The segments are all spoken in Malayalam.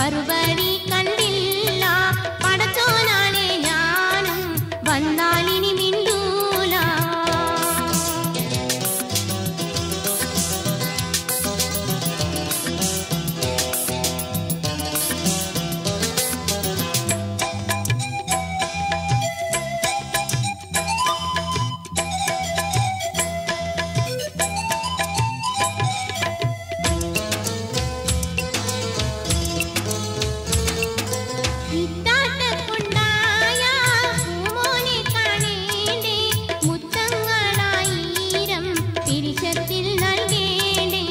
മറുപടി കണ്ടില്ല പടച്ചോനാണേ ഞാനും വന്നാലിനി മിണ്ടൂല ഇത്താട്ടക്കൊണ്ടായ പൂമോനെ കാണേണ്ടേ മുത്തങ്ങളായിരം പിരിശത്തിൽ നൽകേണ്ടേ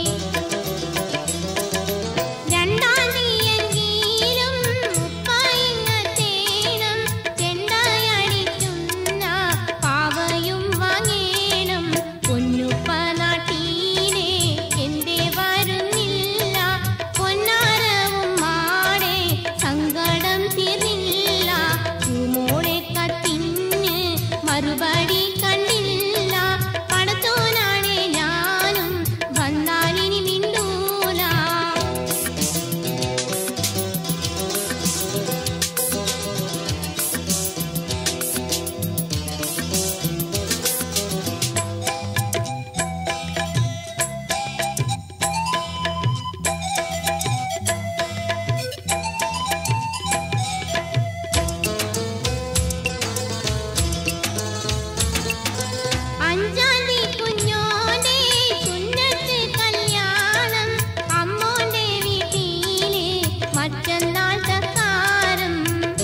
രണ്ടാം തീയതിയിലും മുപ്പായിങ്ങത്തേണം ചെണ്ടായടിക്കുന്ന പാവയും വാങ്ങേണം പൊന്നുപ്പ നാട്ടീനെ എന്തേ വരുന്നില്ല പൊന്നാരവും മാടെ സങ്കടം തീർന്നില്ല പൂമോളെ കത്തിന് മറുപടി കണ്ടില്ല പടത്തോനാണേ ഞാനും വന്നാലിനി മിണ്ടൂല അഞ്ചാന്തി കുഞ്ഞോന്റെ സുന്നത്ത് കല്യാണം അമ്മോന്റെ വീട്ടിലെ മറ്റന്നാൾ തക്കാരം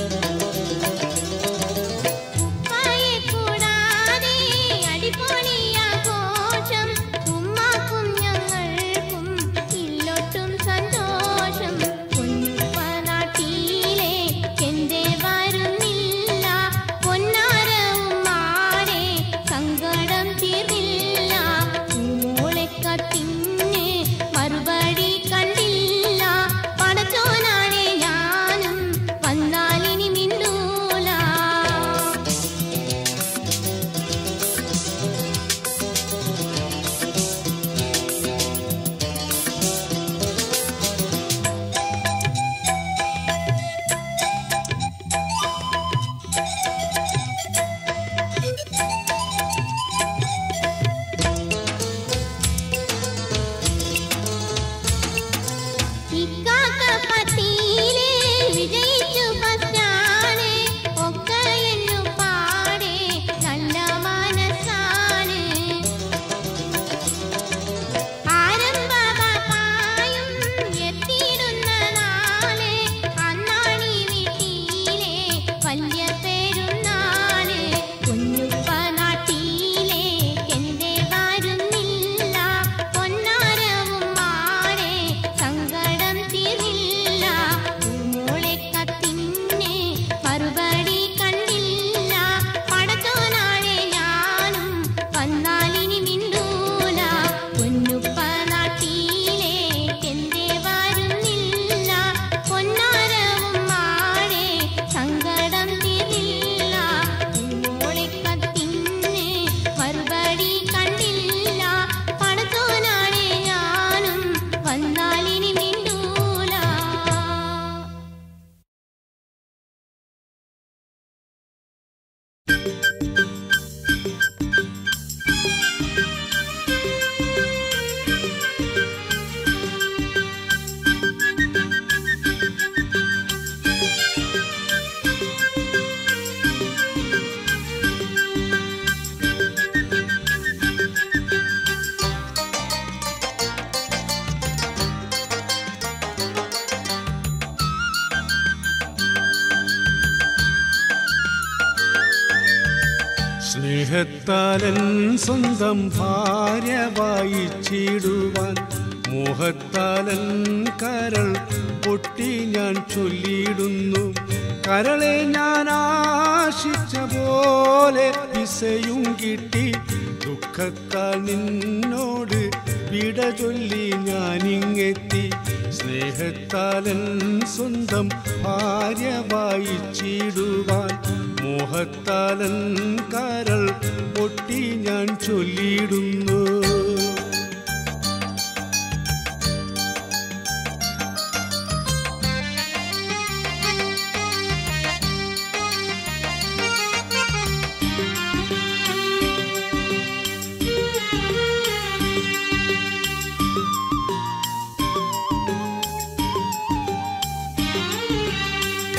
ഉപ്പായെ കൂടാതെ അടിപൊളിയാഘോഷം ഉമ്മാക്കും ഞങ്ങൾക്കും ഇല്ലൊട്ടും സന്തോഷം കുഞ്ഞുപ്പ നാട്ടിലെ എന്തേ വരുന്നില്ല പൊന്നാരവും മാടെ സങ്കടം തീർന്നില്ല പൂമോളെ കത്തിന് മറുപടി കണ്ടില്ല പടച്ചോനാണേ ഞാനും വന്നാലിനി മിണ്ടൂല ഇക്കാക്ക പത്തിയിലെ വിജയിച്ചു ഫസ്റ്റാണ് ഒക്കെ എന്നു പാടെ നല്ല മനസ്സാണ് ആരംഭപായും എത്തിയിടുന്ന നാള് അന്നാണി വീട്ടിലെ വലിയ പെരുന്നാള് കുഞ്ഞുപ്പ നാട്ടിലെ എന്റെ വരുന്നില്ല പൊന്നാരവും മാടെ സങ്കടം തീർന്നില്ല പൂമോളെ കത്തിന്നെ മറുപടി കണ്ടില്ല പടത്തോനാണെ ഞാനും വന്നാലിനി മിണ്ടൂല പൊന്നുപ്പ നാട്ടിലെ എന്റെ വരുന്നില്ല പൊന്നാരവും മാടെ സങ്കടം തീർന്നില്ല പൂമോളെ കത്തിന്നെ മറുപടി കണ്ടില്ല പടത്തോനാണെ ഞാനും വന്നാലിനി മിണ്ടൂല സ്നേഹത്താലൻ സ്വന്തം ഭാര്യ വായിച്ചിടുവാൻ മോഹത്താലൻ കരൾ പൊട്ടി ഞാൻ ചൊല്ലിയിടുന്നു കരളെ ഞാൻ ആശിച്ച പോലെ പിസയും കിട്ടി ദുഃഖത്താൽ നിന്നോട് വിട ചൊല്ലി ഞാനിങ്ങെത്തി സ്നേഹത്താലൻ സ്വന്തം ഭാര്യ വായിച്ചിടുവാൻ മോഹത്താലൻ കരൾ പൊട്ടി ഞാൻ ചൊല്ലിയിടുന്നു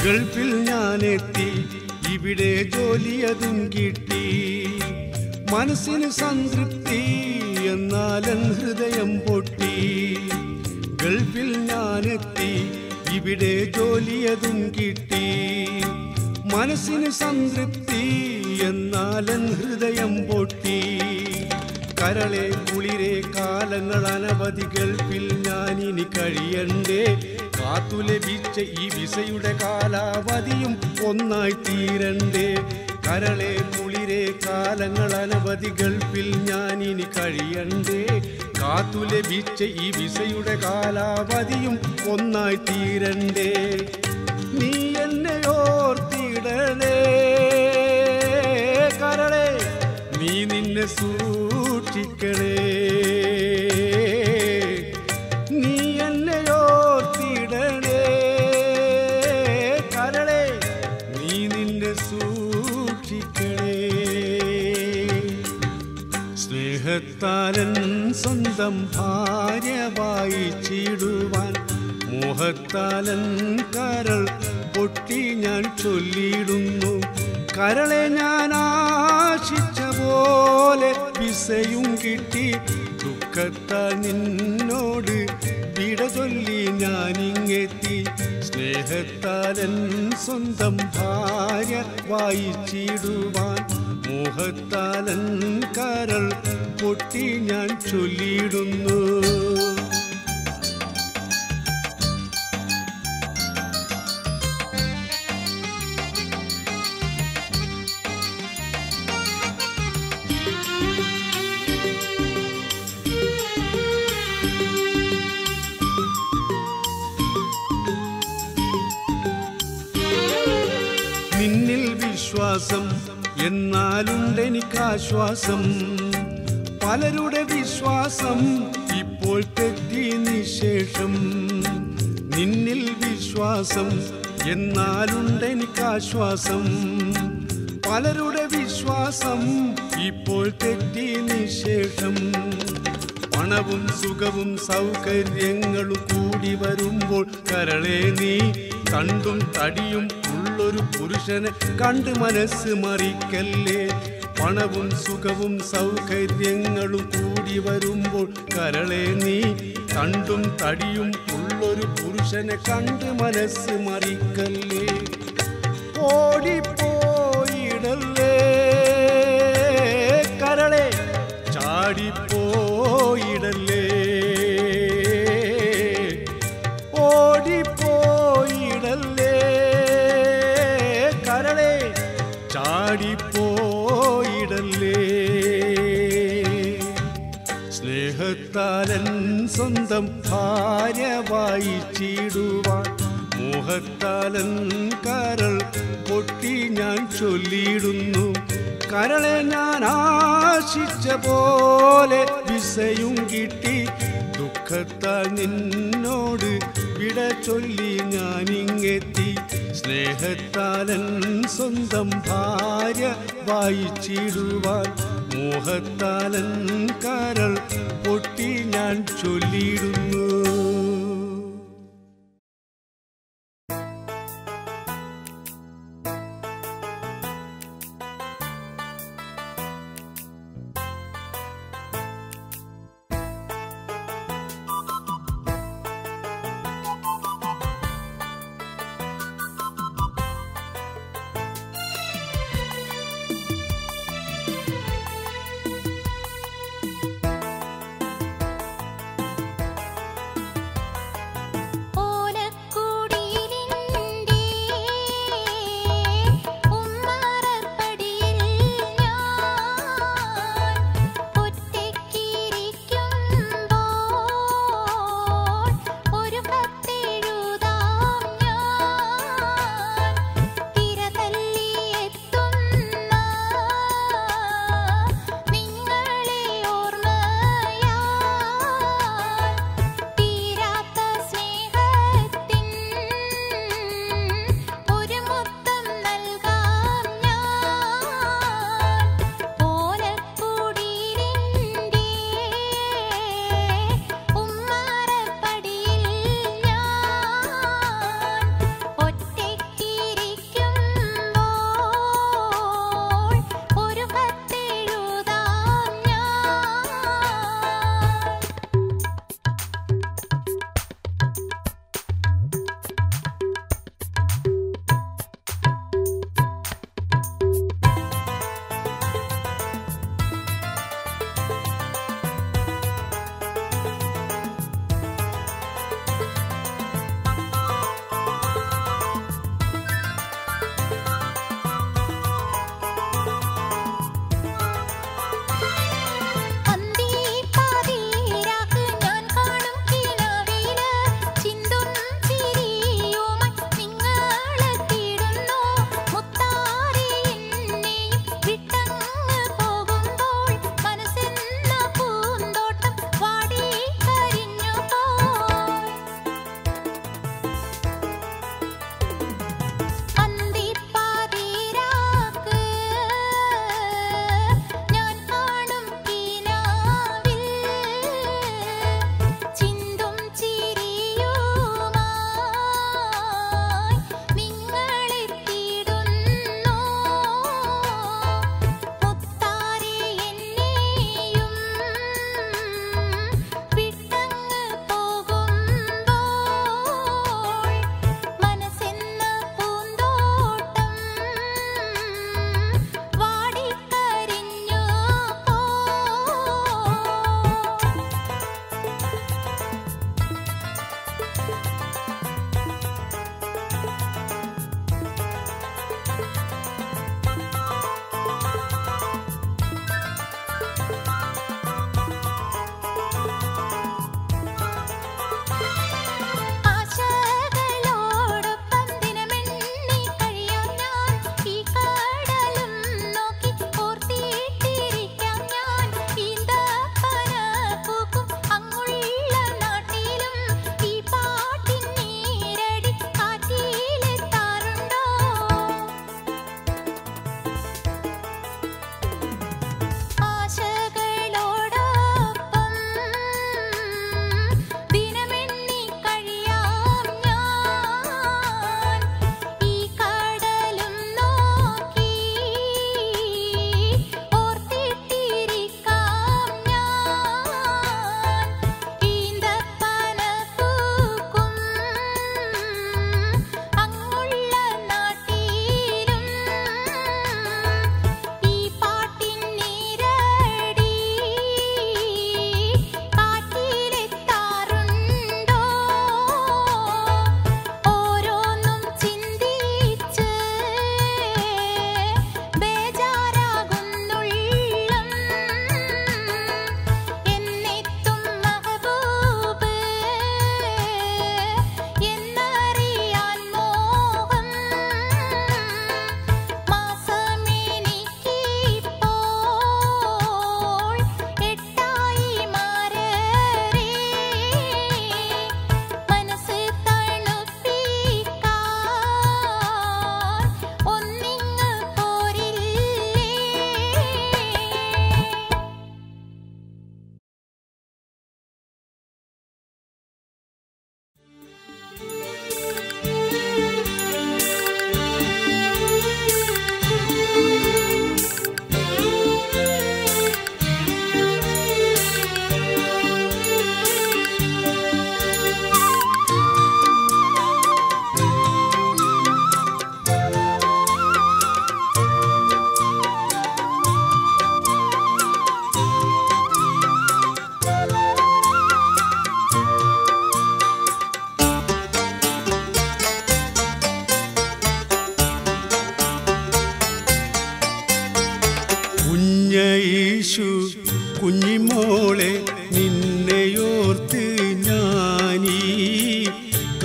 ഗൾഫിൽ ഞാനെത്തി ഇവിടെ ജോലിയതും കിട്ടി മനസ്സിന് സംതൃപ്തി എന്നാലൻ ഹൃദയം പൊട്ടി ഗൾഫിൽ ഞാനെത്തി ഇവിടെ ജോലിയതും കിട്ടി മനസ്സിന് സംതൃപ്തി എന്നാലൻ ഹൃദയം പൊട്ടി കരളെ കുളിരെ കാലങ്ങൾ അനവധി ഗൾഫിൽ ഞാനിനി കഴിയണ്ടേ കാത്തു ലഭിച്ച ഈ വിസയുടെ കാലാവധിയും ഒന്നായി തീരണ്ടേ കരളെ കുളിരെ കാലങ്ങൾ അനവധി ഗൾഫിൽ ഞാനിനി കഴിയണ്ടേ കാത്തു ലഭിച്ച ഈ വിസയുടെ കാലാവധിയും ഒന്നായി തീരണ്ടേ നീ എന്നെ ഓർത്തിടണേ കരളെ നീ നിന്നെ സൂക്ഷിക്കണേ നീ എന്നെ ഓർത്തിടണേ കരളെ നീ നിന്നെ സൂക്ഷിക്കണേ സ്നേഹത്താലൻ സ്വന്തം ഭാര്യ വായിച്ചിടുവാൻ മോഹത്താലൻ കരൾ പൊട്ടി ഞാൻ ചൊല്ലിയിടുന്നു കരളെ ഞാൻ ആശിച്ച പോലെ വിസയും കിട്ടി ദുഃഖത്താൽ നിന്നോട് വിട ചൊല്ലി ഞാനിങ്ങെത്തി സ്നേഹത്താലൻ സ്വന്തം ഭാര്യ വായിച്ചിടുവാൻ മോഹത്താലൻ കരൾ പൊട്ടി ഞാൻ ചൊല്ലിയിടുന്നു നിന്നിൽ വിശ്വാസം എന്നാലുണ്ടെനിക്കാശ്വാസം പലരുടെ വിശ്വാസം ഇപ്പോൾ തെറ്റി നിശേഷം നിന്നിൽ വിശ്വാസം എന്നാലുണ്ടെനിക്കാശ്വാസം പലരുടെ വിശ്വാസം ഇപ്പോൾ തെറ്റി നിശേഷം പണവും സുഖവും സൗകര്യങ്ങളും കൂടി വരുമ്പോൾ കരളെ നീ കണ്ടും തടിയും ഉള്ളൊരു പുരുഷനെ കണ്ട് മനസ്സ് മറിക്കല്ലേ പണവും സുഖവും സൗകര്യങ്ങളും കൂടി വരുമ്പോൾ കരളെ നീ കണ്ടും തടിയും ഉള്ളൊരു പുരുഷനെ കണ്ട് മനസ്സ് മറിക്കല്ലേ ഓടിപ്പോയിടല്ലേ കരളെ ചാടിപ്പോയിടല്ലേ ഓടിപ്പോയിടല്ലേ കരളെ ചാടിപ്പോയിടല്ലേ സ്നേഹത്താലൻ സ്വന്തം ഭാര്യ വായിച്ചിടുവാൻ മോഹത്താലൻ കരൾ പൊട്ടി ഞാൻ ചൊല്ലിയിടുന്നു കരളെ ഞാൻ ആശിച്ച പോലെ വിസയും കിട്ടി ദുഃഖത്താൽ നിന്നോട് വിട ചൊല്ലി ഞാനിങ്ങെത്തി സ്നേഹത്താലൻ സ്വന്തം ഭാര്യ വായിച്ചിടുവാൻ മോഹത്താലൻ കരൾ പൊട്ടി ഞാൻ ചൊല്ലിയിടുന്നു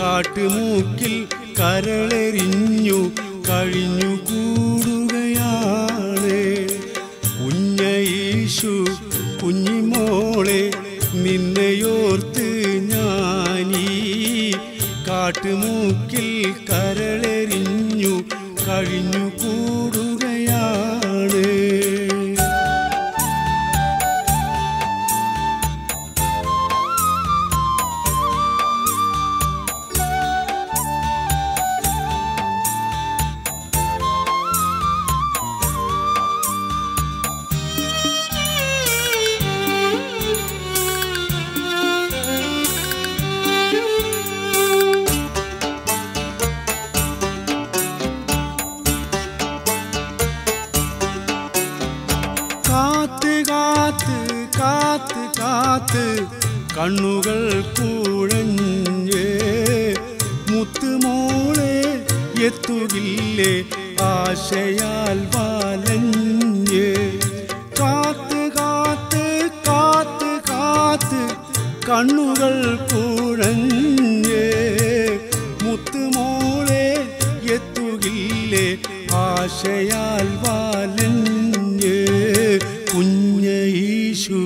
കാട്ടുമൂക്കിൽ കരളെറിഞ്ഞു കഴിഞ്ഞു കൂടുകയാണ് കുഞ്ഞീശു കുഞ്ഞിമോളെ നിന്നെയോർത്ത് ഞാനീ കാട്ടുമൂക്കിൽ കരളെറിഞ്ഞു കഴിഞ്ഞു കൂടുകയാണ് കാത്ത് കാത്ത് കാത്ത് കാത്ത് കണ്ണുകൾ കുഴഞ്ഞ് മുത്തുമോളെ എത്തുകില്ലേ ആശയാൽ വലഞ്ഞ് കാത്ത് കാത്ത് കാത്ത് കാത്ത് കണ്ണുകൾ കുഴഞ്ഞ് മുത്തുമോളെ എത്തുകില്ലേ ആശയാൽ വലഞ്ഞ് കുഞ്ഞീശു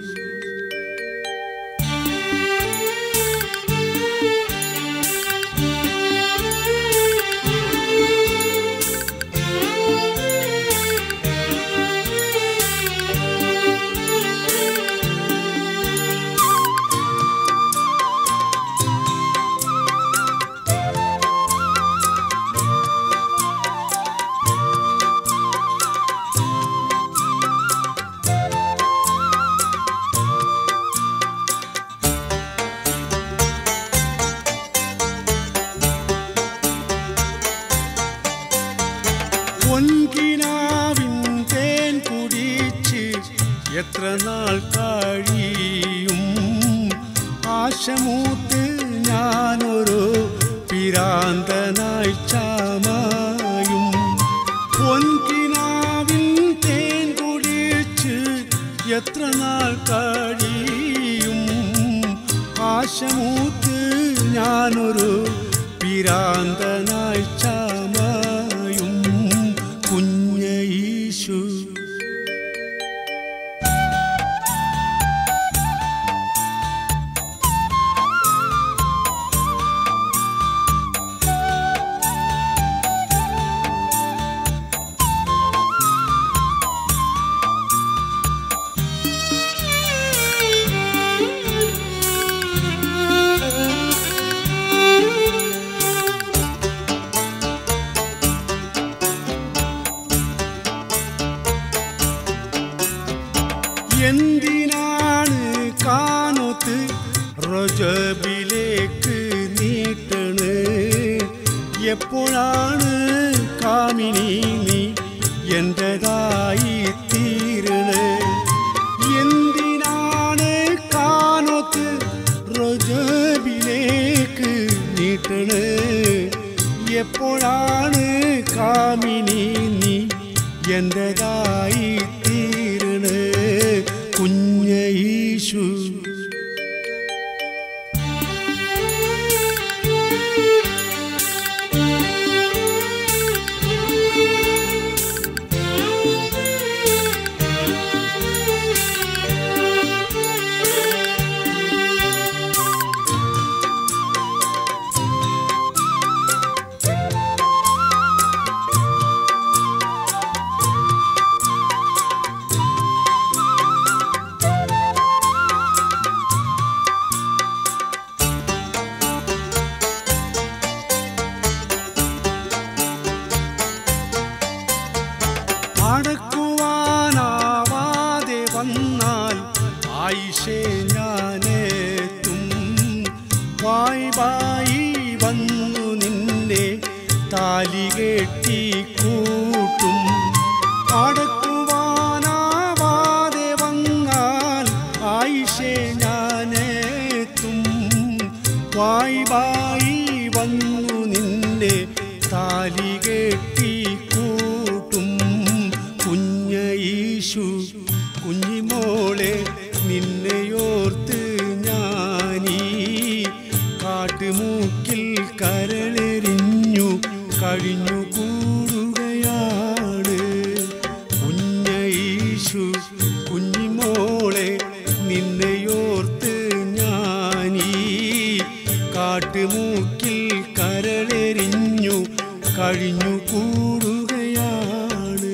പൊൻകിനാവിൻ തേൻ കുടിച്ച് എത്ര നാൾ കഴിയും ആശമൂത്ത് ഞാനൊരു പിരാന്തനായി ചാമായും പൊൻകിനാവിൻ തേൻ കുടിച്ച് എത്ര നാൾ കഴിയും ആശമൂത്ത് ഞാനൊരു പിരാന്തനായി ചാമായും കുഞ്ഞീശു എന്തിനാണ് കാനോത്ത് റജബിലേക്ക് നീട്ടണ് എപ്പോഴാണ് കാമിനി നീ എൻ്റെതായി തീരണേ എന്തിനാണ് കാനോത്ത് റജബിലേക്ക് നീട്ടണ് എപ്പോഴാണ് കാമിനി നീ എൻ്റെതായി തീരണേ കുഞ്ഞീശു അടക്കുവാനാവാതെ വന്നാൽ ആയിഷേ ഞാനെത്തും വായി വായി വന്നു നിന്നെ താലി കെട്ടി കൂട്ടും അടക്കുവാനാവാതെ വന്നാൽ ആയിഷേ ഞാനെത്തും വായി വായി വന്നു നിന്നെ താലി കെട്ടി കൂട്ടും കുഞ്ഞീശു കുഞ്ഞിമോളെ നിന്നെയോർത്ത് ഞാനീ കാട്ടു കാട്ടുമൂക്കിൽ കരളെറിഞ്ഞു കഴിഞ്ഞു കൂടുകയാണ് കുഞ്ഞീശു കുഞ്ഞിമോളെ നിന്നെയോർത്ത് ഞാനീ കാട്ടുമൂക്കിൽ കരളെറിഞ്ഞു കഴിഞ്ഞു കൂടുകയാണ്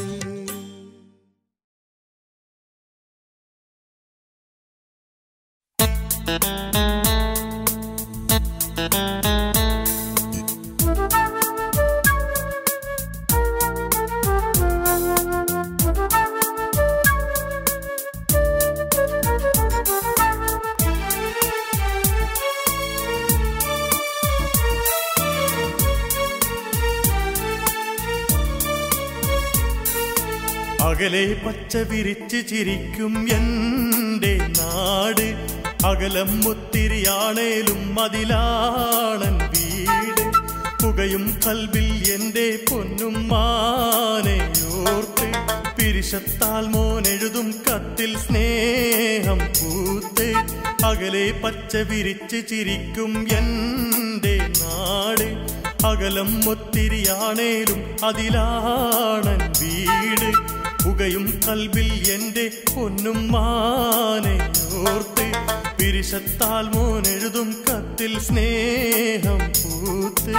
അകലെ പച്ച വിരിച്ച് ചിരിക്കും എൻ്റെ നാട് അകലം ഒത്തിരിയാണേലും മതിലാണൻ വീട് പുകയും കൽവിൽ എൻ്റെ പൊന്നും മാനയോർത്ത് പിരിശത്താൽ മോനെഴുതും കത്തിൽ സ്നേഹം പൂത്ത് അകലെ പച്ച വിരിച്ച് ചിരിക്കും എൻ്റെ നാട് അകലം ഒത്തിരിയാണേലും അതിലാണൻ വീട് പുകയും കൽവിൽ എൻ്റെ പൊന്നും മാനയോർത്ത് പിരിശത്താൽ മോനെഴുതും കത്തിൽ സ്നേഹം പൂത്ത്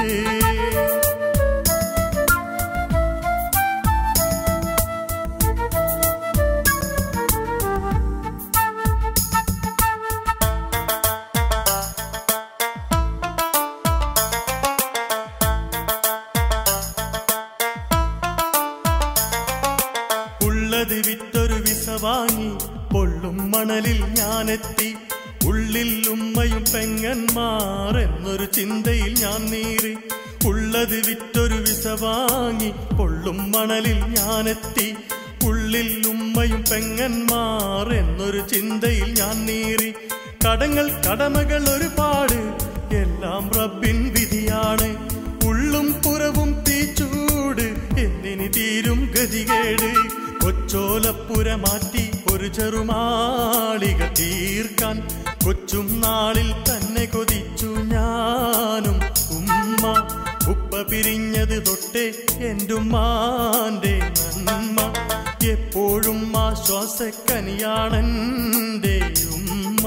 ഉള്ളത് വിറ്റൊരു വിസ വാങ്ങി പൊള്ളും മണലിൽ ഞാനെത്തി ഉള്ളിൽ ഉമ്മയും പെങ്ങന്മാർ എന്നൊരു ചിന്തയിൽ ഞാൻ നീറി ഉള്ളത് വിറ്റൊരു വിസ വാങ്ങി പൊള്ളും മണലിൽ ഞാനെത്തി ഉള്ളിൽ ഉമ്മയും പെങ്ങന്മാർ എന്നൊരു ചിന്തയിൽ ഞാൻ നീറി കടങ്ങൾ കടമകൾ ഒരുപാട് എല്ലാം റബ്ബിൻ വിധിയാണ് ഉള്ളും പുറവും തീച്ചൂട് എന്തിന് തീരും ഗതികേട് കൊച്ചോലപ്പുര മാറ്റി ഒരു ചെറുമാളിക തീർക്കാൻ കൊച്ചും നാളിൽ തന്നെ കൊതിച്ചു ഞാനും ഉമ്മ ഉപ്പ പിരിഞ്ഞത് തൊട്ടേ എന്റുമ്മാന്റെ നന്മ എപ്പോഴും ആശ്വാസക്കനിയാണെന്റെ ഉമ്മ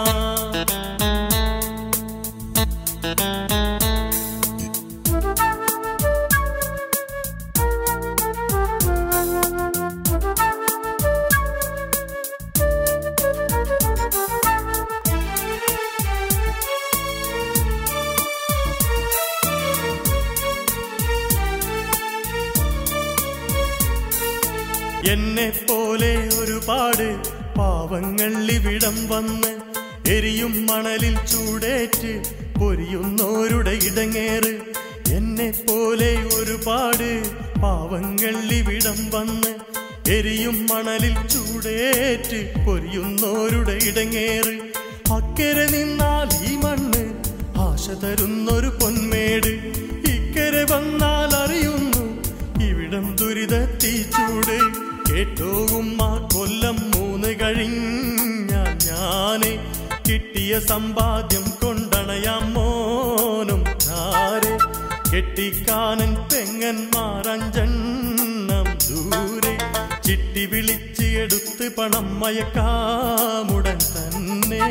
എന്നെ പോലെ ഒരുപാട് പാവങ്ങൾ ഇവിടം വന്ന് എരിയും മണലിൽ ചൂടേറ്റ് പൊരിയുന്നോരുടെ ഇടങ്ങേറ് എന്നെ പോലെ ഒരുപാട് പാവങ്ങൾ ഇവിടം വന്ന് എരിയും മണലിൽ ചൂടേറ്റ് പൊരിയുന്നോരുടെ ഇടങ്ങേറ് അക്കരെ നിന്നാൽ ഈ മണ്ണ് ആശ തരുന്നൊരു പൊന്മേട് ഇക്കരെ വന്നാൽ അറിയുന്നു ഇവിടം ദുരിതത്തി ചൂട് കേട്ടോകും ആ കൊല്ലം മൂന്ന് കഴിഞ്ഞ ഞാന് കിട്ടിയ സമ്പാദ്യം കൊണ്ടണയാം മോനും ധാരെ കെട്ടിക്കാനൻ പെങ്ങന്മാരഞ്ചെണ്ണം ദൂരെ ചിട്ടി വിളിച്ച് എടുത്ത് പണം മയക്കാമുടൻ തന്നെ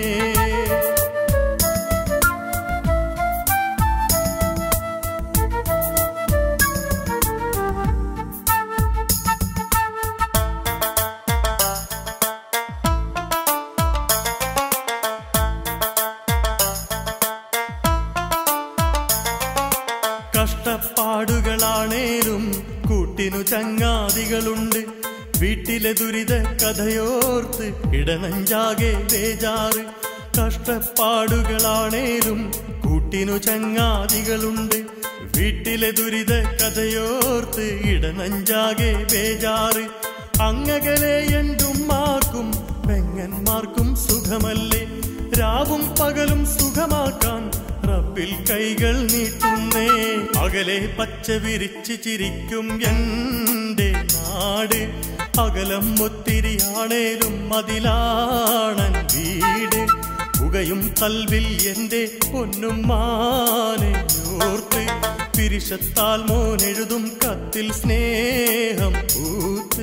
കഷ്ടപ്പാടുകളാണേലും കൂട്ടിനു ചങ്ങാതികളുണ്ട് വീട്ടിലെ ദുരിത കഥയോർത്ത് ഇടനഞ്ചാകെ ബേജാറ് കഷ്ടപ്പാടുകളാണേലും കൂട്ടിനു ചങ്ങാതികളുണ്ട് വീട്ടിലെ ദുരിത കഥയോർത്ത് ഇടനഞ്ചാകെ ബേജാറ് അങ്ങകലെ എന്റുമ്മാർക്കും പെങ്ങന്മാർക്കും സുഖമല്ലേ രാവും പകലും സുഖമാക്കാൻ റബ്ബിൽ കൈകൾ നീട്ടുന്നേ അകലെ പച്ച വിരിച്ച് ചിരിക്കും എന്റെ നാട് അകലം ഒത്തിരിയാണേലും അതിലാണൻ വീട് പുകയും കൽവിൽ എന്റെ പൊന്നും മാനെ ഓർത്ത് പിരിശത്താൽ മോനെഴുതും കത്തിൽ സ്നേഹം പൂത്ത്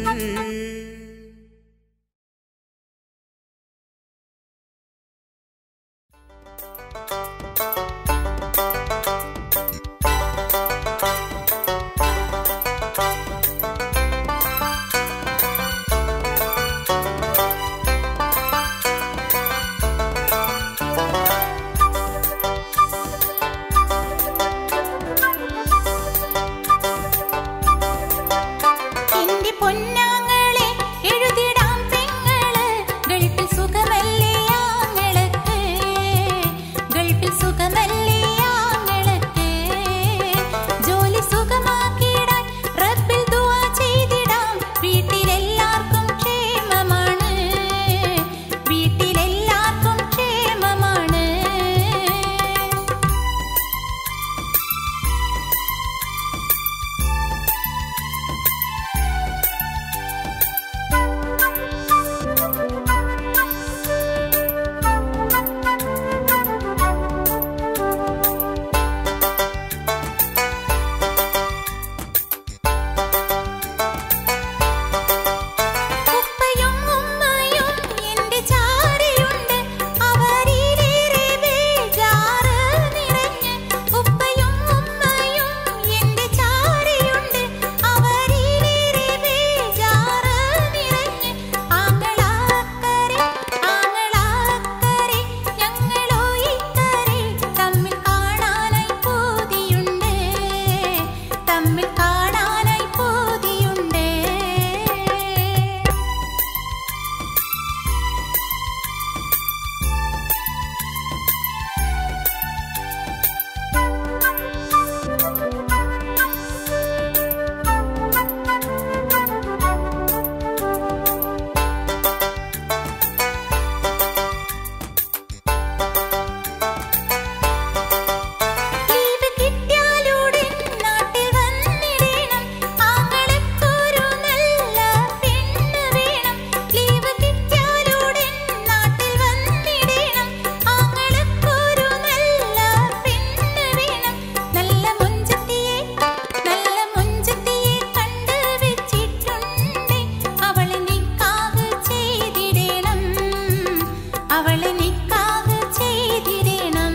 എന്റെ പൊന്നാങ്ങളെ എഴുതിടാം പെങ്ങള് ഗൾഫിൽ സുഖമല്ലേ ആങ്ങൾക്ക് ഗൾഫിൽ സുഖമല്ലേ ആങ്ങൾക്ക് ജോലി സുഖമാക്കിയിടാൻ റബ്ബിൽ ദുആ ചെയ്തിടാം വീട്ടിലെല്ലാവർക്കും ക്ഷേമമാണ് വീട്ടിലെല്ലാവർക്കും ക്ഷേമമാണ് ഉപ്പയും ഉമ്മയും എന്റെ ചാരയുണ്ട് അവരിലേറെ ബേജാറ് നിറഞ്ഞ് ഉപ്പയും ഉമ്മയും എന്റെ ചാരയുണ്ട് അവരിലേറെ ബേജാറ് നിറഞ്ഞ് ആങ്ങളാക്കരെ ആങ്ങളാക്കരെ ഞങ്ങളോ ഇക്കരെ തമ്മിൽ കാണാനായി പോതിയുണ്ട് തമ്മിൽ കാണാനായി പോതിയുണ്ട് ലീവ് കിട്ടിയാലുടൻ നാട്ടിൽ വന്നിടണം ആങ്ങളെക്കൊരു നല്ല പെണ്ണ് വേണം ലീവ് കിട്ടിയാലുടൻ നാട്ടിൽ വന്നിടണം ആങ്ങളെക്കൊരു നല്ല പെണ്ണ് വേണം നല്ല മുഞ്ചത്തിയെ നല്ല മുഞ്ചത്തിയെ കണ്ട് വെച്ചിട്ടുണ്ട് അവളെ നിക്കാഹ് ചെയ്തിടണം അവളെ നിക്കാഹ് ചെയ്തിടണം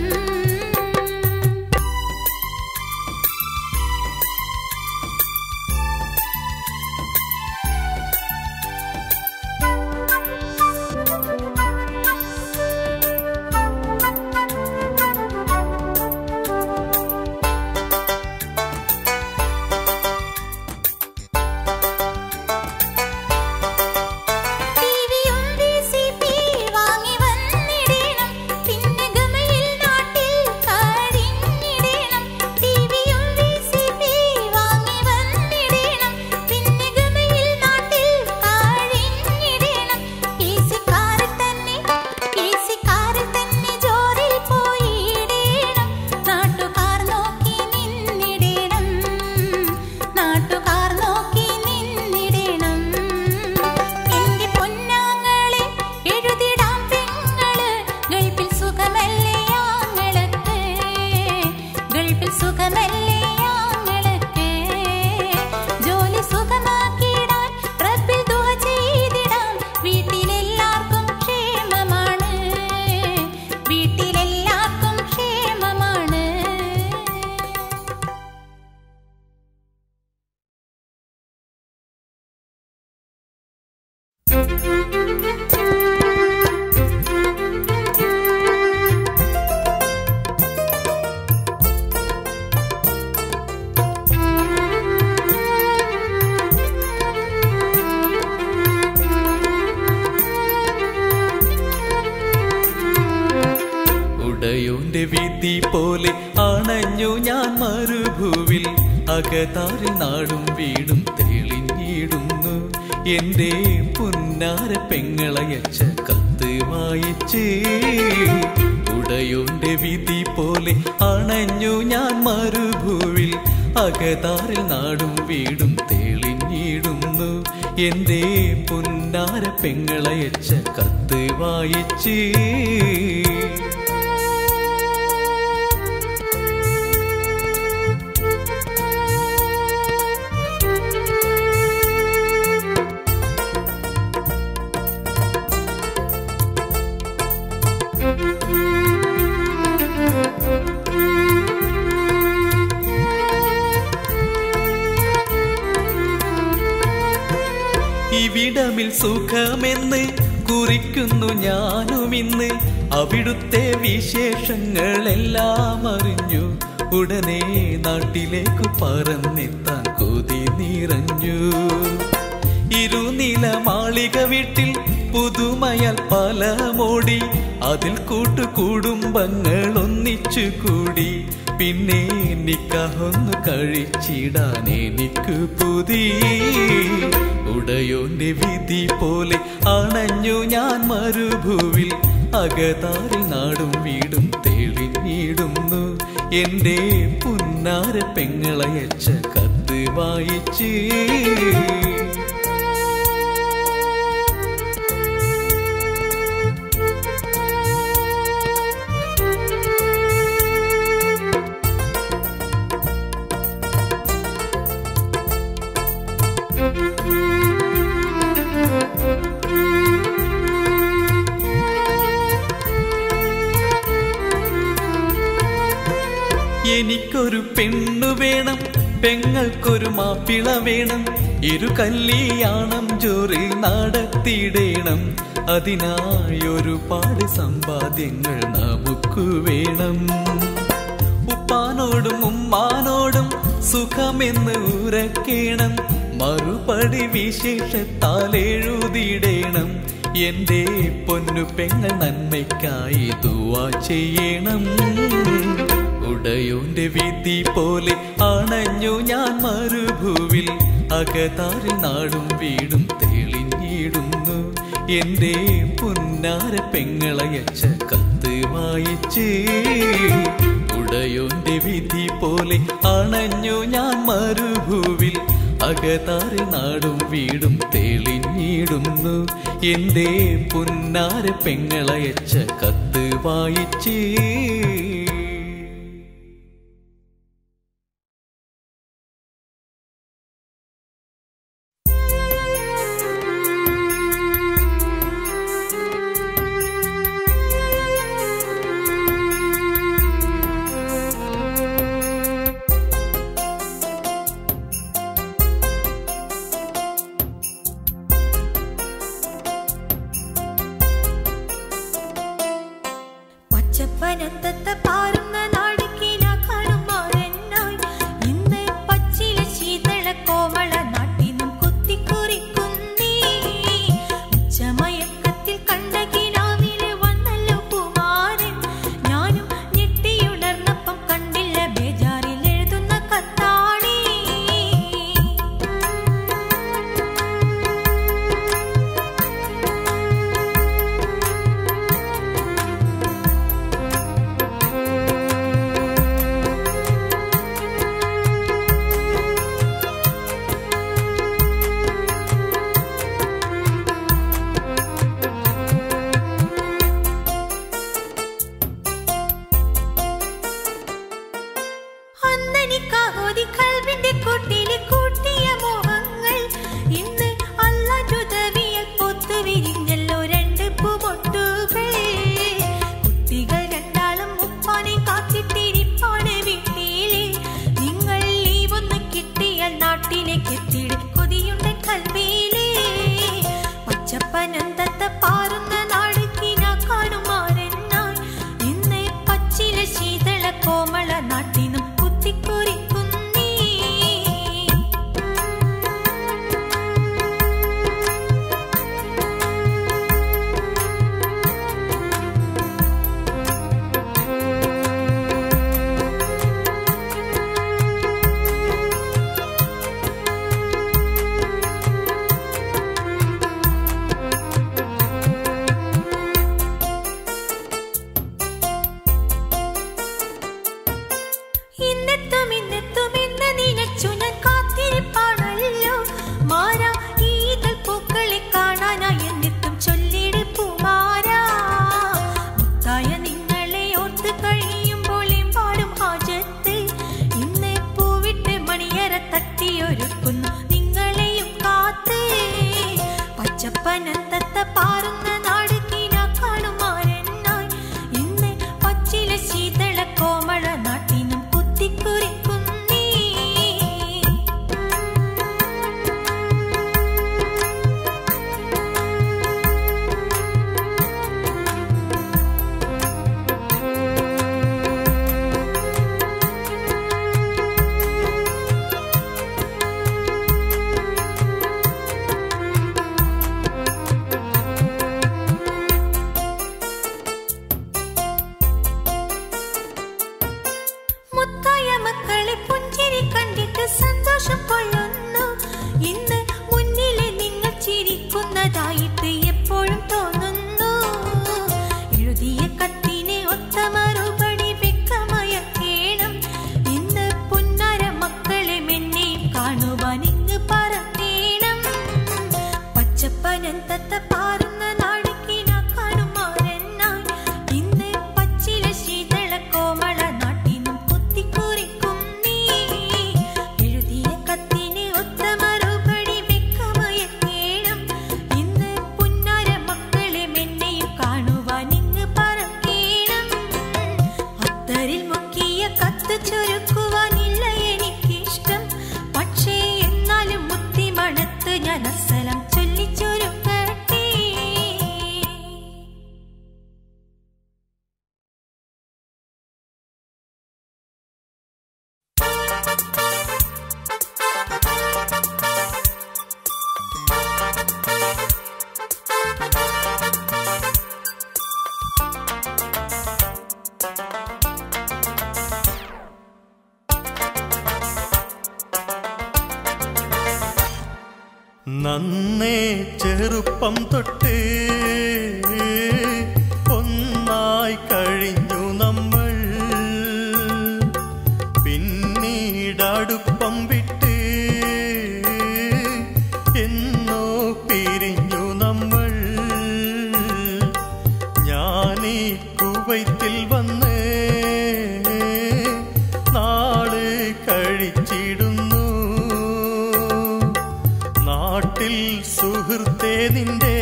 ടിവിയും വിസിപി വാങ്ങി വന്നിടണം പിന്നെ ഗമയിൽ നാട്ടിൽ കഴിഞ്ഞിടണം ടിവിയും വിസിപി വാങ്ങി വന്നിടണം പിന്നെ ഗമയിൽ നാട്ടിൽ കഴിഞ്ഞിടണം ഈസിക്കാരിൽ തന്നെ ഈസിക്കാരിൽ തന്നെ ജോറിൽ പോയിടണം നാട്ടുകാർ നോക്കി നിന്നിടണം നാട്ടുകാർ നോക്കി നിന്നിടണം എന്റെ പൊന്നാങ്ങളെ എഴുതിടാം പെങ്ങള് ഗൾഫിൽ സുഖമല്ലേ ആങ്ങൾക്ക് ഗൾഫിൽ സുഖമല്ലേ ആങ്ങൾക്ക് ജോലി സുഖമാക്കിയിടാൻ റബ്ബിൽ ദുആ ചെയ്തിടാം വീട്ടിലെല്ലാവർക്കും ക്ഷേമമാണ് വീട്ടിലെല്ലാവർക്കും ക്ഷേമമാണ് ഉടയോന്റെ വിധി പോലെ അണഞ്ഞു ഞാൻ മരുഭൂവിൽ അകതാരിൽ നാടും വീടും തെളിഞ്ഞിടുന്നു എന്റെ പുന്നാര പെങ്ങളയച്ച കത്ത് വായിച്ചേ ഉടയോന്റെ വിധി പോലെ അണഞ്ഞു ഞാൻ മരുഭൂവിൽ അകതാരിൽ നാടും വീടും തെളിഞ്ഞിടുന്നു എന്റെ പുന്നാര പെങ്ങളയച്ച കത്ത് വായിച്ച് ഇവിടമിൽ സുഖമെന്ന് കുറിക്കുന്നു ഞാനും ഇന്ന് അവിടുത്തെ വിശേഷങ്ങളെല്ലാം അറിഞ്ഞു ഉടനെ നാട്ടിലേക്ക് പറന്നെത്താൻ കൊതി നിറഞ്ഞു ഇരുനില മാളിക വീട്ടിൽ പുതുമയാൽ പല മോടി അതിൽ കൂട്ടു കുടുംബങ്ങൾ ഒന്നിച്ചു കൂടി പിന്നെ നിക്കാഹൊന്നു കഴിച്ചിടാൻ എനിക്ക് പുതി ഉടയോന്റെ വിധി പോലെ അണഞ്ഞു ഞാൻ മരുഭൂവിൽ അകതാരിൽ നാടും വീടും തെളിഞ്ഞിടുന്നു എന്റെ പുന്നാര പെങ്ങളയച്ച കത്ത് വായിച്ച് എനിക്കൊരു പെണ്ണു വേണം പെങ്ങൾക്കൊരു മാപ്പിള വേണം ഇരു കല്യാണം ജോറിൽ നടത്തിയിടേണം അതിനായി ഒരുപാട് സമ്പാദ്യങ്ങൾ നമുക്ക് വേണം ഉപ്പാനോടും ഉമ്മാനോടും സുഖമെന്ന് ഉറക്കേണം മറുപടി വിശേഷത്താൽ എഴുതിയിടേണം എന്റെ പൊന്നു പെങ്ങൾ നന്മയ്ക്കായി ദുവാ ചെയ്യണം ഉടയോന്റെ വിധി പോലെ അണഞ്ഞു ഞാൻ മരുഭൂവിൽ അകതാരിൽ നാടും വീടും തെളിഞ്ഞിടുന്നു എന്റെ പുന്നാര പെങ്ങളയച്ച കത്ത് വായിച്ച് ഉടയോന്റെ വിധി പോലെ അണഞ്ഞു ഞാൻ മരുഭൂവിൽ അകതാരിൽ നാടും വീടും തെളിഞ്ഞിടുന്നു എന്റെ പുന്നാര പെങ്ങളയച്ച കത്ത് വായിച്ച് പച്ചപ്പനത്തത്ത പാറുന്ന നാടുക്കിന കാണുമാറെന്നായി ഇന്ന് പച്ചില ശീതള കോമള നാട്ടിനും കുത്തിക്കുറിക്കുന്നീ ഉച്ചമയക്കത്തിൽ കണ്ട കിനാവില് വന്നല്ലോ കുമാരൻ ഞാനും ഞെട്ടിയുണർന്നപ്പം കണ്ടില്ല ബേജാറിൽ എഴുതുന്ന കത്താണി അന്നനിക്കാഹോതി കൽവിന്റെ കൂട്ടില് കൂട്ടിയ മോഹങ്ങൾ ഇന്ന് അല്ലാറ്റുതവിയൽ പൊത്തു വിരിഞ്ഞല്ലോ രണ്ട് പൂമൊട്ടുകൾ കുട്ടികൾ രണ്ടാളും ഉപ്പാനെ കാത്തിട്ടിരിപ്പാണ് വീട്ടിലെ നിങ്ങൾ ലീവൊന്ന് കിട്ടിയാൽ നാട്ടിലേക്ക് എത്തിയിട് കൊതിയുണ്ട് കൽവിയിലേ പച്ചപ്പനന്തത്ത പാറുന്ന നാടുക്കിന കാണുമാരെന്നായി ഇന്ന് പച്ചില ശീതള കോമള നാട്ടിനും കുത്തിക്കുറിക്കുന്നീ ഇന്നെത്തും ഇന്നെത്തും എന്ന് നിലച്ചു ഞാൻ കാത്തിരിപ്പാണല്ലോ മാറാ ഈതൽ പച്ചപ്പനത്തത്ത പാറുന്ന നാട് കിന കാണുമാരെന്നായി ഇന്ന് പച്ചില ശീതള കോമള നാട്ടിനും കുത്തിക്കുറിക്കുന്നീ മുത്തായ മക്കളെ പുഞ്ചിരി കണ്ടിട്ട് സന്തോഷം കൊള്ളുന്നു ഇന്ന് മുന്നിലെ നിങ്ങൾ ചിരിക്കുന്നതായിട്ട് എപ്പോഴും തോന്നുന്നു എഴുതിയ കത്തിനെ ഒത്ത മറുപടി വ്യക്തമയക്കേണം ഇന്ന് പുന്നാര മക്കളെ മെന്നെയും കാണുവാൻ ഇങ്ങ് പറത്തേണം പച്ചപ്പനന്തത്ത പാറുന്ന നാടുക്കിന കാണുമാരെന്നായി ഇന്ന് പച്ചില ശീതള കോമള നാട്ടിനും കുത്തിക്കുറിക്കും നീ എഴുതിയ കത്തിന് ഒത്ത മറുപടി വെക്കമയക്കേണം ഇന്ന് പുന്നാര മക്കളെ മെന്നെയും കാണുവാൻ ഇങ്ങ് പറക്കേണം അത്തരിൽ മുക്കിയ കത്ത് ചുരുക്കുവാനില്ല എനിക്കിഷ്ടം പക്ഷേ എന്നാലും മുത്തി മണത്ത് ഞാൻ അസലം ചൊല്ലിച്ചൊരുക്കട്ടെ നന്നേ ചെറുപ്പം തൊട്ട് ഒന്നായി കഴിഞ്ഞു നമ്മൾ പിന്നീട് അടുപ്പം വിട്ട് എന്നോ പിരിഞ്ഞു നമ്മൾ ഞാനീ കുവൈത്തിൽ വന്ന് നാള് കഴിച്ചിടുന്നു നാട്ടിൽ സുഹൃത്തേ നിന്റെ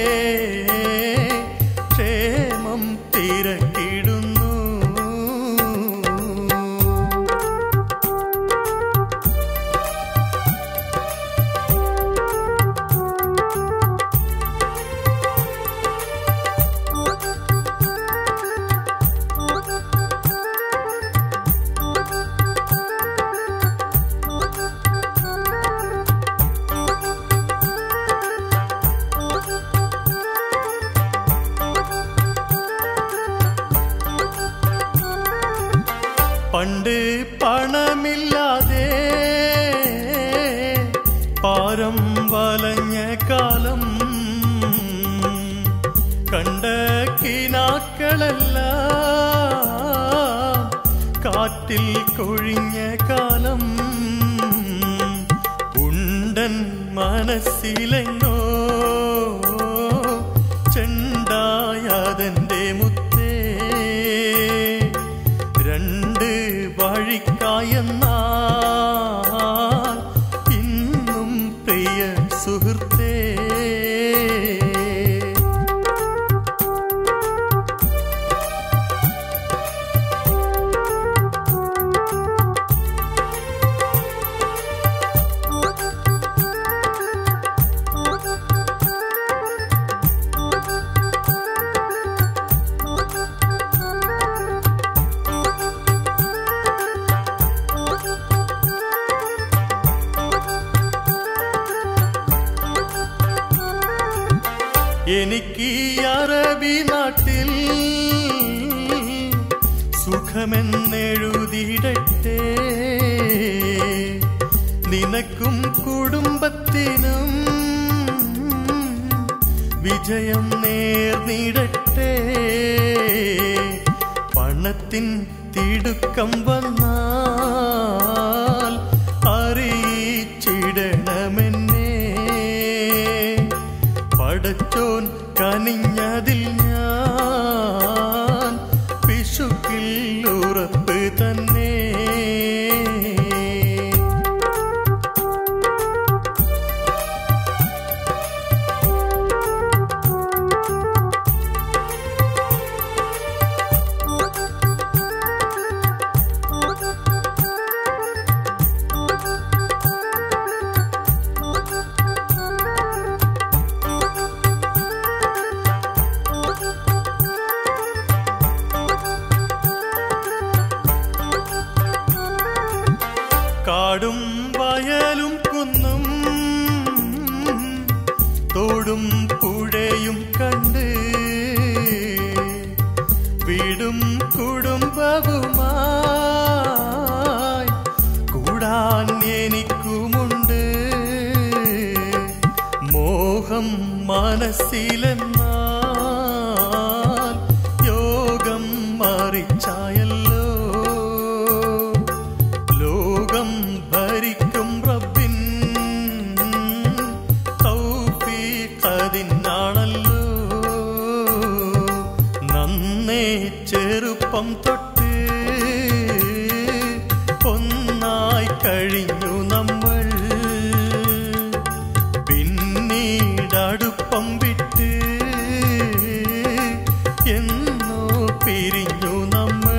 ക്ഷേമം തിരക്കിടുന്നു പണ്ട് പണമില്ലാതെ പാരം വലഞ്ഞ കാലം കണ്ട കിനാക്കളെല്ലാം കാറ്റിൽ കൊഴിഞ്ഞ കാലം ഉണ്ടൻ മനസ്സിലെങ്ങോ ചെണ്ടായതെന്റെ മുത്തേ രണ്ട് വഴിക്കായെന്നാൽ ഇന്നും പ്രിയ സുഹൃത്തേ എനിക്ക് ഈ അറബി നാട്ടിൽ സുഖമെന്നെഴുതിയിടട്ടെ നിനക്കും കുടുംബത്തിനും വിജയം നേർന്നിടട്ടെ പണത്തിൻ തിടുക്കം വന്നാൽ അറിയിച്ചിടണമെന്നേ പടച്ചോൻ കനിഞ്ഞതിൽ ഞാൻ പിശുക്കിൽ ഉറപ്പ് തന്നെ ും കാടും വയലും കുന്നും തോടും പുഴയും കണ്ട് വീടും കുടുംബവുമായി കൂടാൻ എനിക്കുമുണ്ട് മോഹം മനസ്സിലെന്നാൽ യോഗം മറിച്ചായല്ലോ ലോകം ഭരിക്കും റബ്ബിൻ തൗഫീഖതിനാണല്ലോ നന്നേ ചെറുപ്പം തൊട്ട് ഒന്നായി കഴിഞ്ഞു നമ്മൾ പിന്നീടടുപ്പം വിട്ട് എന്നോ പിരിഞ്ഞു നമ്മൾ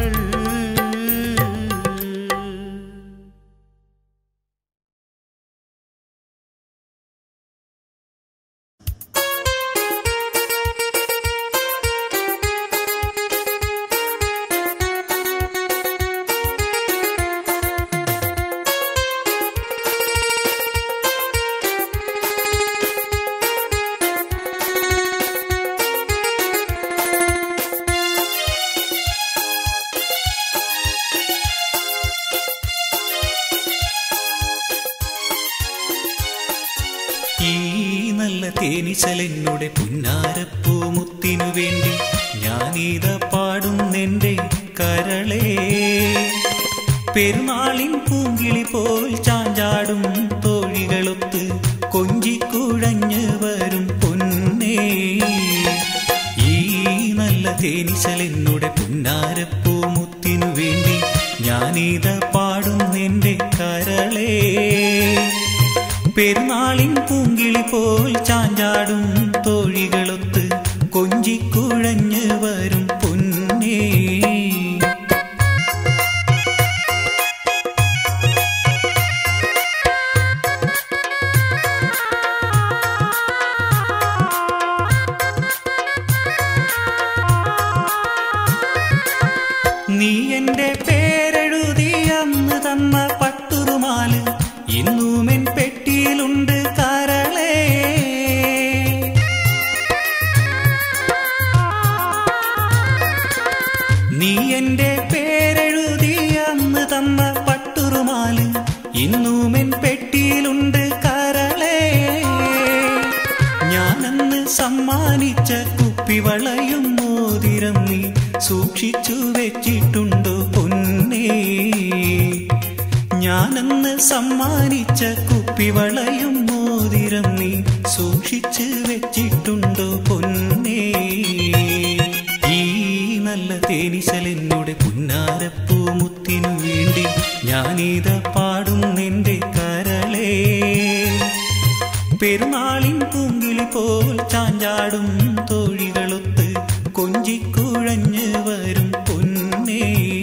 ഈ നല്ല തേനിശലെന്നുടെ പുന്നാരപ്പൂമുത്തിനു വേണ്ടി ഞാനീത പാടുന്നെന്റെ കരളേ പെരുന്നാളിൻ പൂങ്കിളി പോൽ ചാഞ്ചാടും തോഴികളൊത്ത് കൊഞ്ചിക്കുഴഞ്ഞ് വരും പൊന്നേ ഈ നല്ല തേനിശലെന്നുടെ പുന്നാരപ്പൂമുത്തിനു വേണ്ടി ഞാനീത പാടുന്നെന്റെ കരളേ പെരുന്നാളിൻ പൂങ്കിളി പോൽ ചാഞ്ചാടും തോഴികളൊത്ത് കൊഞ്ചിക്കുഴഞ്ഞ് വരും പൊന്നേ നീ എന്റെ പേരെഴുതി അന്ന് തന്ന പട്ടുറുമാല് ഇന്നുമെൻ പെട്ടിയിലുണ്ട് കരളേ നീ എന്റെ പേരെഴുതി അന്ന് തന്ന പട്ടുറുമാല് ഇന്നുമെൻ പെട്ടിയിലുണ്ട് കരളേ ഞാനന്ന് സമ്മാനിച്ച കുപ്പിവളയും മോതിരം നീ സൂക്ഷിച്ചു വെച്ചിട്ടുണ്ടോ പൊന്നേ ഞാനന്ന് സമ്മാനിച്ച കുപ്പിവളയും മോതിരം നീ സൂക്ഷിച്ചു വെച്ചിട്ടുണ്ടോ പൊന്നേ ഈ നല്ല തേനിശലെന്നുടെ പുന്നാരപ്പൂമുത്തിനു വേണ്ടി ഞാനീത പാടും നിന്റെ കരളേ പെരുന്നാളിൻ പൂങ്കിളി പോൽ ചാഞ്ചാടും തോഴികളൊത്ത് കൊഞ്ചിക്കുഴഞ്ഞ് വരും പൊന്നേ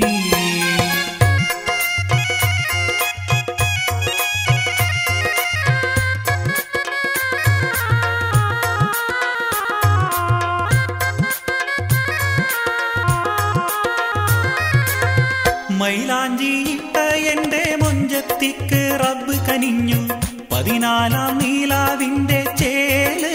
മൈലാഞ്ചിയിട്ട എന്റെ മൊഞ്ചത്തിക്ക് റബ്ബ് കനിഞ്ഞു പതിനാലാം നീലാവിന്റെ ചേല്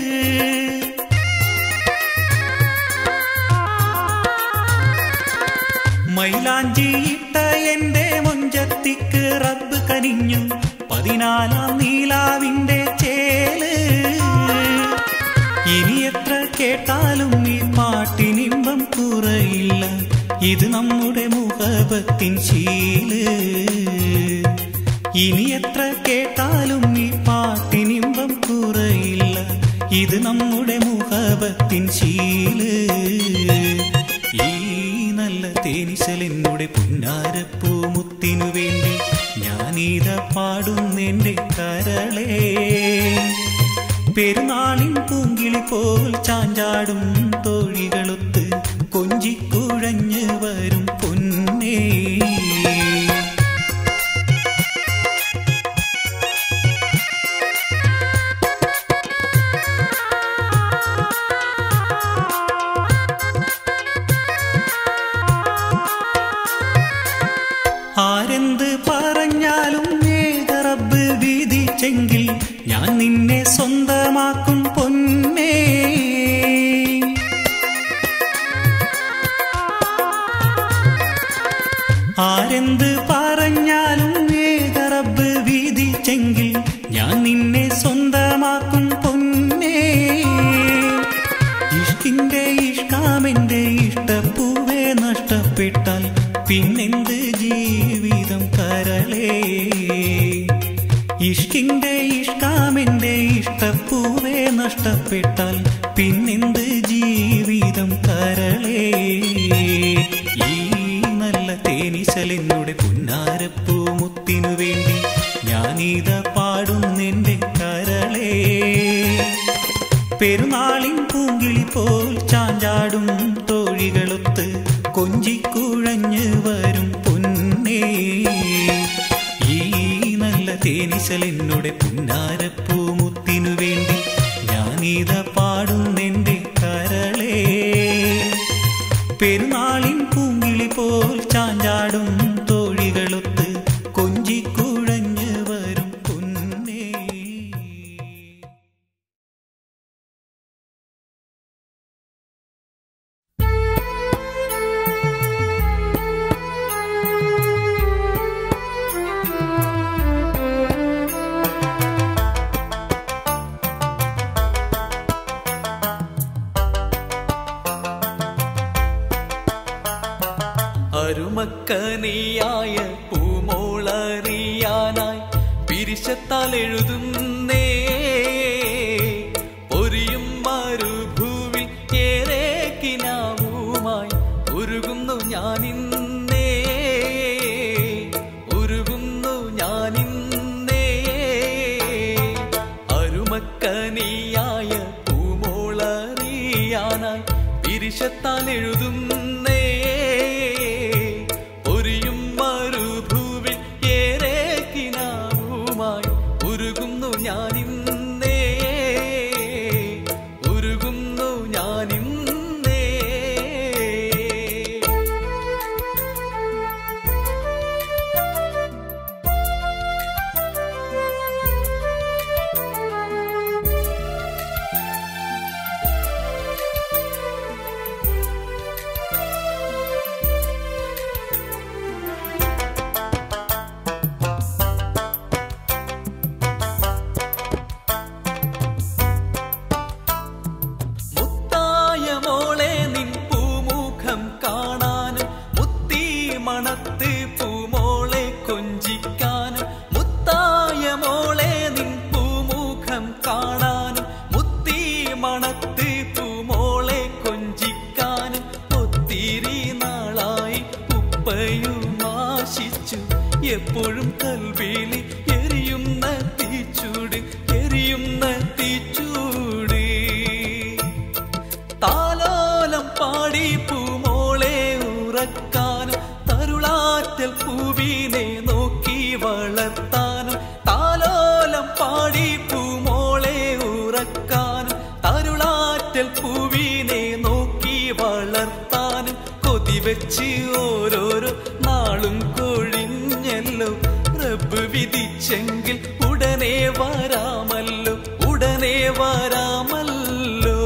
മൈലാഞ്ചിയിട്ട എന്റെ മൊഞ്ചത്തിക്ക് റബ്ബ് കനിഞ്ഞു പതിനാലാം നീലാവിന്റെ ചേല് ഇനി എത്ര കേട്ടാലും ഈ പാട്ടിനിമ്പം കുറയില്ല ഇത് നമ്മുടെ മുഖപത്തിൻ ശീല് ഇനി എത്ര കേട്ടാലും ഈ പാട്ടിനിമ്പം കുറയില്ല ഇത് നമ്മുടെ മുഖപത്തിൻ ശീല് ഈ നല്ല തേനിശലെന്നുടെ പുന്നാരപ്പൂമുത്തിനു വേണ്ടി ഞാനീത പാടുന്നെന്റെ കരളേ പെരുന്നാളിൻ പൂങ്കിളി പോൽ ചാഞ്ചാടും തോഴികളൊത്ത് കൊഞ്ചിക്കുഴഞ്ഞ് വരും പൊന്നേ ആരെന്ത് പറഞ്ഞാലും വീതിച്ചെങ്കിൽ ഞാൻ നിന്നെ സ്വന്തമാക്കും പൊന്നേ ആരെന്ത് പറഞ്ഞാലും ഏകറബ് വീതിച്ചെങ്കിൽ ഞാൻ നിന്നെ സ്വന്തമാക്കും പൊന്നേ ഇഷ്കിന്റെ ഇഷ്കാമെന്റെ ഇഷ്ടപ്പൂവേ നഷ്ടപ്പെട്ടാൽ പിന്നെന്ത് ജീവിതം കരളേ ഇഷ്കിന്റെ ഇഷ്കാമെന്റെ ഇഷ്ടപ്പൂവേ നഷ്ടപ്പെട്ടാൽ പിന്നെന്ത് ജീവിതം കരളേ ഈ നല്ല തേനീശലെന്നുടെ പുന്നാരപ്പൂ മുത്തിനു വേണ്ടി ഞാനീത പാടുന്നെന്റെ കരളേ പെരുന്നാളിൻ പൂങ്കിളി പോൽ ചാഞ്ചാടും തോഴികളൊത്ത് കൊഞ്ചിക്കുഴഞ്ഞ് വരും പൊന്നേ ഈ നല്ല തേനിശലെന്നുടെ പുന്നാരപ്പൂ മുത്തിനു വേണ്ടി ഞാനീത പാടുന്നെന്റെ കരളേ പെരുന്നാളിൻ പൂങ്കിളി പോൽ ചാഞ്ചാടും തോഴികളൊത്ത് കൊഞ്ചിക്കുഴഞ്ഞ് വരും പൊന്നേ അരുമക്കനിയായ പൂമോളറിയാനായി പിരിശത്താൽ എഴുതുന്നേ പൊരിയും മരുഭൂവിൽ ഏറെ കിനാവുമായി ഉരുകുന്നു ഞാനിന്നേ ഉരുകുന്നു ഞാനിന്നേ അരുമക്കനിയായ പൂമോളറിയാനായി പിരിശത്താൽ എഴുതുന്നേ ഒരിയും മരുഭൂവിൽ ഏറെ കിനാവുമായി ഉരുകുന്നു ഞാനിന്നേ ഉരുകുന്നു ഞാനിന്നേ മുത്തായ മോളെ നിൻ പൂമുഖം കാണാനും മുത്തി മണത്ത് പൂമോളെ കൊഞ്ചിക്കാനും മുത്തായ മോളെ നിൻ പൂമുഖം കാണാനും മുത്തി മണത്ത് പൂമോളെ കൊഞ്ചിക്കാനും ഒത്തിരി നാളായി ഉപ്പയും ആശിച്ചു എപ്പോഴും കൽവിളി എരിയുന്ന തീച്ചൂട് എരിയുന്ന തീച്ചൂട് താലോലം പാടി പൂമോളെ ഉറക്കാനും തരുളാറ്റൽ പൂവിനെ നോക്കി വളർത്താനും താലോലം പാടി പൂമോളെ ഉറക്കാനും തരുളാറ്റൽ പൂവിനെ നോക്കി വളർത്താനും കൊതിവെച്ച് ഓരോരോ നാളും കൊഴിഞ്ഞല്ലോ റബ്ബ് വിധിച്ചെങ്കിൽ ഉടനെ വരാമല്ലോ ഉടനെ വരാമല്ലോ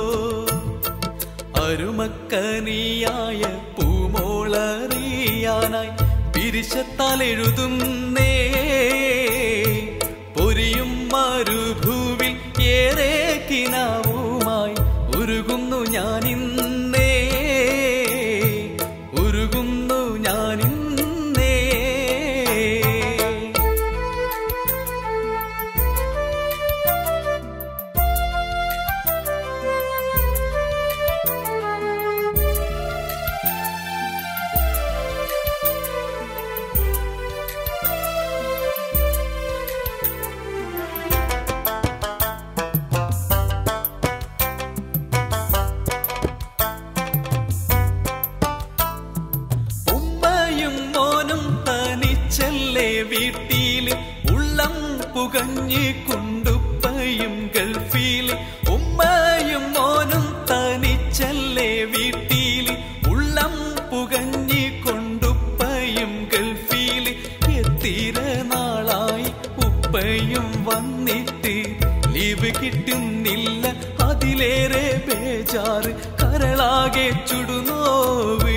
അരുമക്കനിയായ പൂമോളറിയാനായി പിരിശത്താൽ എഴുതുന്നേ പൊരിയും മരുഭൂവിൽ ഏറെ കിനാവുമായി ഉരുകുന്നു ഞാനിന്നേ ഉരുകുന്നു ഞാനിന്നേ ഉമ്മയും മോനും തനിച്ചല്ലേ വീട്ടില് ഉള്ളം പുകഞ്ഞ് കൊണ്ടുപ്പയും ഗൾഫില് ഉമ്മയും മോനും തനിച്ചല്ലേ വീട്ടില് ഉള്ളം പുകഞ്ഞ് കൊണ്ടുപ്പയും ഗൾഫില് എത്തിര നാളായി ഉപ്പയും വന്നില്ല കിട്ടുന്നില്ല അതിലേറെ ബേജാറ് കരളാകെ ചുടുനോവ്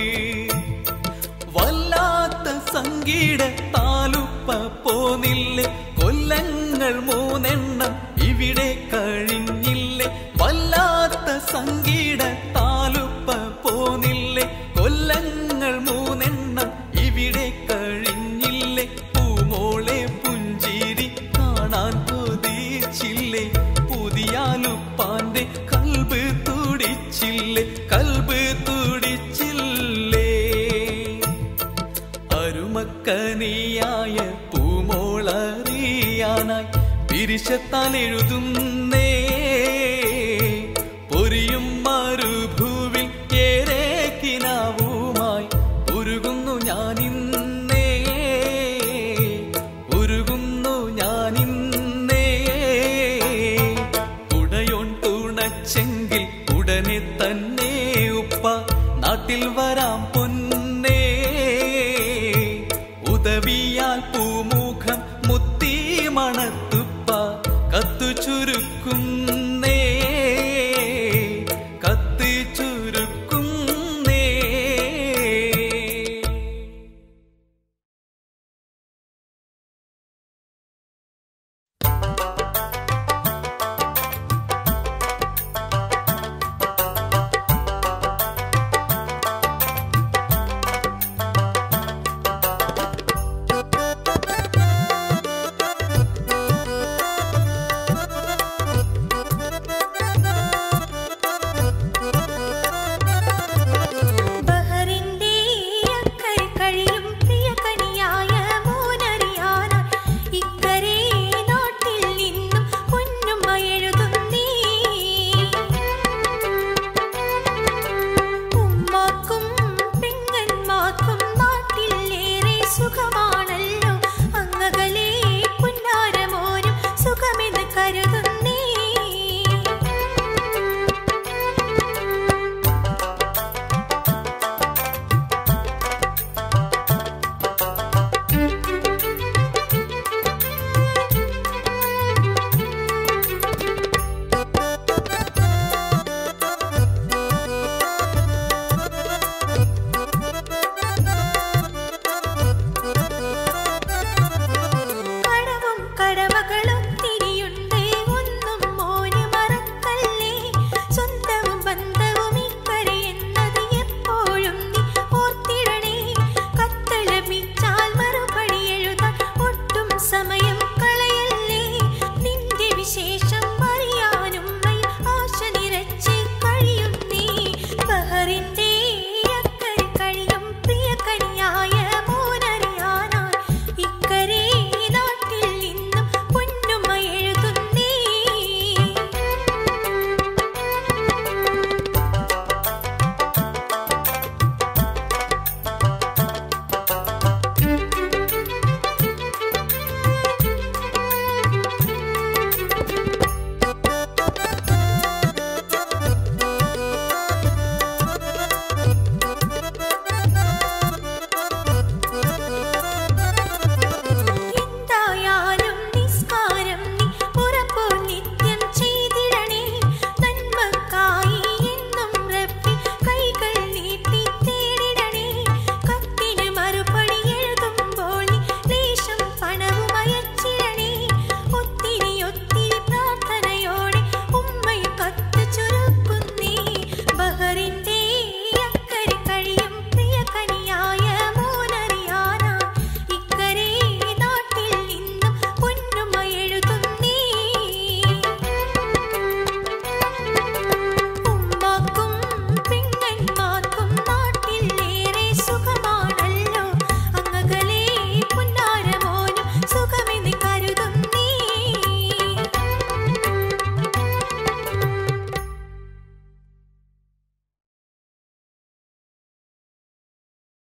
വല്ലാത്ത സംഗീട താലുപ്പ പോന്നില്ലേ കൊല്ലങ്ങൾ മൂന്നെണ്ണം ഇവിടെ കഴിഞ്ഞില്ലേ വല്ലാത്ത സംഗീട താലുപ്പ പോന്നില്ലേ കൊല്ലങ്ങൾ മൂന്നെണ്ണം ഇവിടെ കഴിഞ്ഞില്ലേ പൂമോളെ പുഞ്ചിരി കാണാൻ കൊതിച്ചില്ലേ പുതിയാലുപ്പാന്റെ കൽബ് തുടിച്ചില്ലേ കൽബ് തുടിച്ചില്ലേ അരുമക്കനിയായ പൂമോളറിയാനായി പിരിശത്താൽ എഴുതുന്നേ